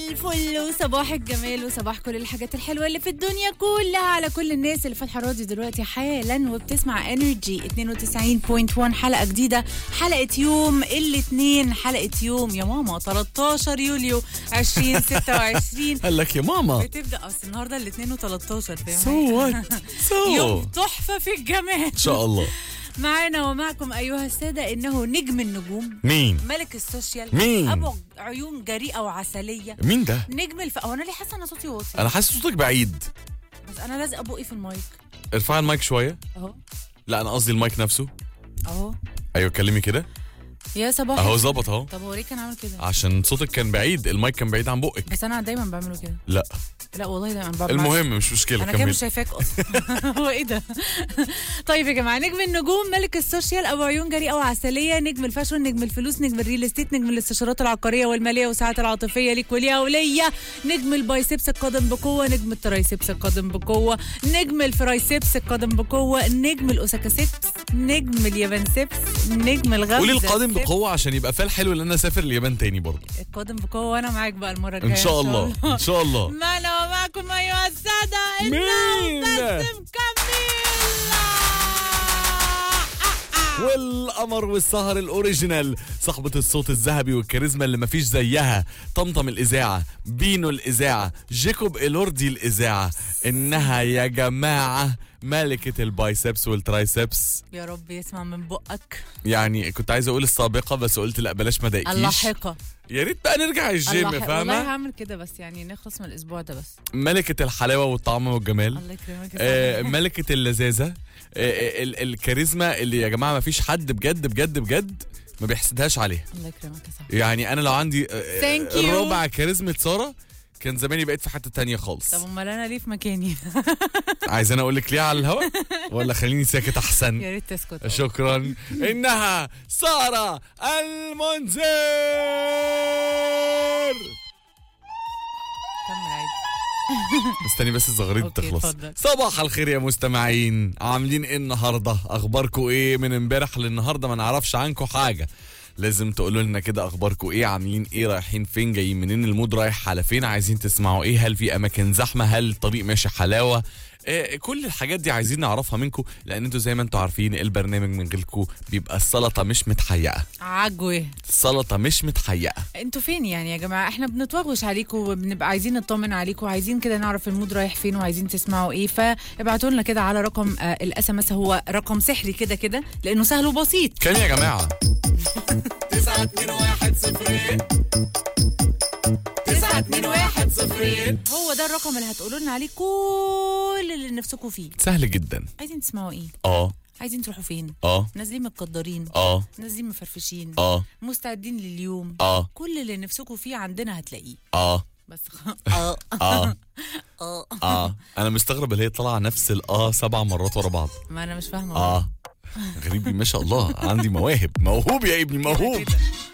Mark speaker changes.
Speaker 1: الفل وصباح الجمال وصباح كل الحاجات الحلوه اللي في الدنيا كلها على كل الناس اللي فاتحه الراديو دلوقتي حالا وبتسمع انرجي 92.1 حلقه جديده حلقه يوم الاثنين حلقه يوم يا ماما 13 يوليو 2026
Speaker 2: قال لك يا ماما
Speaker 1: بتبدا اصل النهارده الاثنين و13 فاهم
Speaker 2: سو وات
Speaker 1: يوم
Speaker 2: سو
Speaker 1: تحفه في الجمال
Speaker 2: ان شاء الله
Speaker 1: معانا ومعكم ايها الساده انه نجم النجوم
Speaker 2: مين
Speaker 1: ملك السوشيال
Speaker 2: مين؟
Speaker 1: ابو عيون جريئه وعسليه
Speaker 2: مين ده
Speaker 1: نجم الف هو انا ليه حاسه ان صوتي واطي
Speaker 2: انا حاسس صوتك بعيد
Speaker 1: بس انا لازقه بقي في المايك
Speaker 2: ارفعي المايك شويه
Speaker 1: اهو
Speaker 2: لا انا قصدي المايك نفسه
Speaker 1: اهو
Speaker 2: ايوه اتكلمي كده
Speaker 1: يا صباح
Speaker 2: اهو
Speaker 1: الخير.
Speaker 2: ظبط اهو
Speaker 1: طب هو ليه كان عامل كده
Speaker 2: عشان صوتك كان بعيد المايك كان بعيد عن بقك
Speaker 1: بس انا دايما بعمله كده
Speaker 2: لا
Speaker 1: لا والله دايما بعمل
Speaker 2: المهم مش مشكله
Speaker 1: انا كده
Speaker 2: كمل
Speaker 1: مش شايفاك اصلا هو ايه ده طيب يا جماعه نجم النجوم ملك السوشيال ابو عيون جريئه وعسليه نجم الفاشون نجم الفلوس نجم الريل استيت نجم الاستشارات العقاريه والماليه والساعات العاطفيه ليك وليها وليا نجم البايسبس القادم بقوه نجم الترايسبس القادم بقوه نجم الفرايسبس القادم بقوه نجم الاوساكاسيبس نجم اليابانسبس نجم الغمزه
Speaker 2: قولي القادم
Speaker 1: السبس.
Speaker 2: بقوه عشان يبقى فال حلو ان انا اسافر اليابان تاني برضه
Speaker 1: القادم بقوه وانا معاك بقى المره الجايه
Speaker 2: ان شاء الله ان شاء الله
Speaker 1: معنا ومعكم ايها الساده
Speaker 2: مين؟
Speaker 1: إنه باسم كميل
Speaker 2: والقمر والسهر الاوريجينال صاحبة الصوت الذهبي والكاريزما اللي مفيش زيها طمطم الاذاعة بينو الاذاعة جيكوب الوردي الاذاعة انها يا جماعة ملكة البايسبس والترايسبس
Speaker 1: يا رب يسمع من بقك
Speaker 2: يعني كنت عايز اقول السابقة بس قلت لا بلاش ما اضايقكيش
Speaker 1: اللاحقه
Speaker 2: يا ريت بقى نرجع الجيم
Speaker 1: اللاحقة. والله
Speaker 2: فاهمة
Speaker 1: هعمل كده بس يعني نخلص من الاسبوع ده بس
Speaker 2: ملكة الحلاوة والطعم والجمال
Speaker 1: الله يكرمك يا
Speaker 2: آه،
Speaker 1: صاحبي.
Speaker 2: ملكة اللذاذة آه، آه، ال- الكاريزما اللي يا جماعة ما فيش حد بجد بجد بجد ما بيحسدهاش عليها
Speaker 1: الله يكرمك يا صاحبي
Speaker 2: يعني انا لو عندي آه،
Speaker 1: Thank
Speaker 2: آه،
Speaker 1: you.
Speaker 2: ربع كاريزما سارة كان زماني بقيت في حتة تانية خالص
Speaker 1: طب امال انا ليه في مكاني
Speaker 2: عايز انا اقول لك ليه على الهوا ولا خليني ساكت احسن
Speaker 1: يا ريت تسكت
Speaker 2: شكرا انها سارة المنذر
Speaker 1: كمل عادي
Speaker 2: استني بس الزغاريد
Speaker 1: أوكي،
Speaker 2: تخلص
Speaker 1: اتفضل.
Speaker 2: صباح الخير يا مستمعين عاملين ايه النهارده اخباركم ايه من امبارح للنهارده ما نعرفش عنكم حاجه لازم تقولوا لنا كده اخباركم ايه عاملين ايه رايحين فين جايين منين المود رايح على فين عايزين تسمعوا ايه هل في اماكن زحمه هل الطريق ماشي حلاوه إيه كل الحاجات دي عايزين نعرفها منكم لان انتوا زي ما انتوا عارفين البرنامج من غيركم بيبقى السلطه مش متحيقه
Speaker 1: عجوه
Speaker 2: السلطه مش متحيقه
Speaker 1: انتوا فين يعني يا جماعه احنا بنتوغوش عليكم وبنبقى عايزين نطمن عليكم وعايزين كده نعرف المود رايح فين وعايزين تسمعوا ايه فابعتوا لنا كده على رقم الاس ام اس هو رقم سحري كده كده لانه سهل وبسيط
Speaker 2: كان يا جماعه
Speaker 1: هو ده الرقم اللي هتقولوا لنا عليه كل اللي نفسكم فيه
Speaker 2: سهل جدا
Speaker 1: عايزين تسمعوا ايه
Speaker 2: اه
Speaker 1: عايزين تروحوا فين
Speaker 2: اه
Speaker 1: نازلين متقدرين
Speaker 2: اه
Speaker 1: نازلين مفرفشين
Speaker 2: اه
Speaker 1: مستعدين لليوم
Speaker 2: اه
Speaker 1: كل اللي نفسكم فيه عندنا هتلاقيه
Speaker 2: اه
Speaker 1: بس خ... اه
Speaker 2: اه
Speaker 1: اه
Speaker 2: اه انا مستغرب اللي هي طالعه نفس الاه سبع مرات ورا بعض
Speaker 1: ما انا مش فاهمه
Speaker 2: اه غريب ما شاء الله عندي مواهب موهوب يا ابني موهوب
Speaker 1: كده.